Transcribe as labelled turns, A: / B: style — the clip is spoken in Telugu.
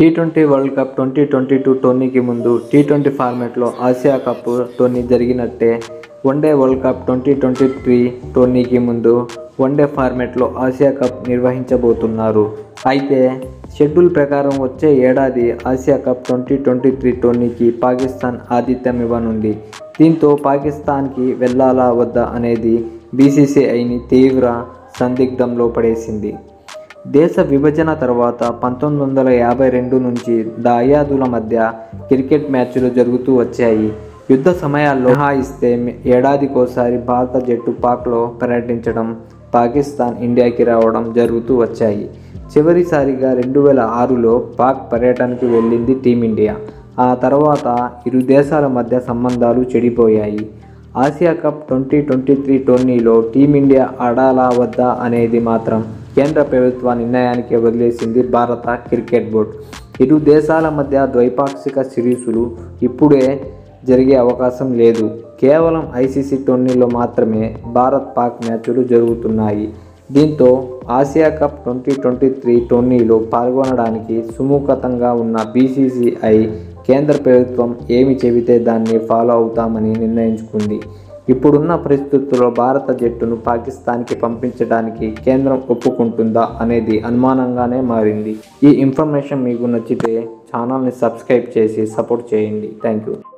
A: tea twenty world cup twenty twenty two టోర్నీకి ముందు టీ ట్వంటీ ఫార్మాట్లో ఆసియా కప్ టోర్నీ జరిగినట్టే one day world cup twenty twenty three టోర్నీకి ముందు వన్డే ఫార్మాట్లో ఆసియా కప్ నిర్వహించబోతున్నారు అయితే షెడ్యూల్ ప్రకారం వచ్చే ఏడాది Asia cup twenty twenty three టోర్నీకి పాకిస్తాన్ ఆతిథ్యం ఇవ్వనుంది దీంతో పాకిస్తాన్కి వెళ్ళాలా వద్దా అనేది బీసీసీఐని తీవ్ర సందిగ్ధంలో పడేసింది దేశ విభజన తర్వాత పంతొమ్మిది వందల యాభై రెండు నుంచి దాయాదుల మధ్య క్రికెట్ మ్యాచ్లు జరుగుతూ వచ్చాయి యుద్ధ సమయాల్లో మినహాయిస్తే ఏడాదికోసారి భారత జట్టు పాక్లో పర్యటించడం పాకిస్తాన్ ఇండియాకి రావడం జరుగుతూ వచ్చాయి చివరిసారిగా రెండు వేల ఆరులో పాక్ పర్యటనకు వెళ్ళింది టీమిండియా ఆ తర్వాత ఇరు దేశాల మధ్య సంబంధాలు చెడిపోయాయి Asia cup twenty twenty three టోర్నీలో టీమిండియా ఆడాలా వద్దా అనేది మాత్రం కేంద్ర ప్రభుత్వ నిర్ణయానికి వదిలేసింది భారత క్రికెట్ బోర్డు ఇరు దేశాల మధ్య ద్వైపాక్షిక సిరీసులు ఇప్పుడే జరిగే అవకాశం లేదు కేవలం ఐసీసీ టోర్నీలో మాత్రమే భారత్ పాక్ మ్యాచ్లు జరుగుతున్నాయి దీంతో Asia cup twenty twenty three టోర్నీలో పాల్గొనడానికి సుముఖతంగా ఉన్న బీసీసీఐ కేంద్ర ప్రభుత్వం ఏమి చెబితే దాన్ని ఫాలో అవుతామని నిర్ణయించుకుంది ఇప్పుడున్న పరిస్థితుల్లో భారత జట్టును పాకిస్తాన్కి పంపించడానికి కేంద్రం ఒప్పుకుంటుందా అనేది అనుమానంగానే మారింది ఈ ఇన్ఫర్మేషన్ మీకు నచ్చితే ఛానల్ని సబ్స్క్రైబ్ చేసి సపోర్ట్ చేయండి థ్యాంక్ యూ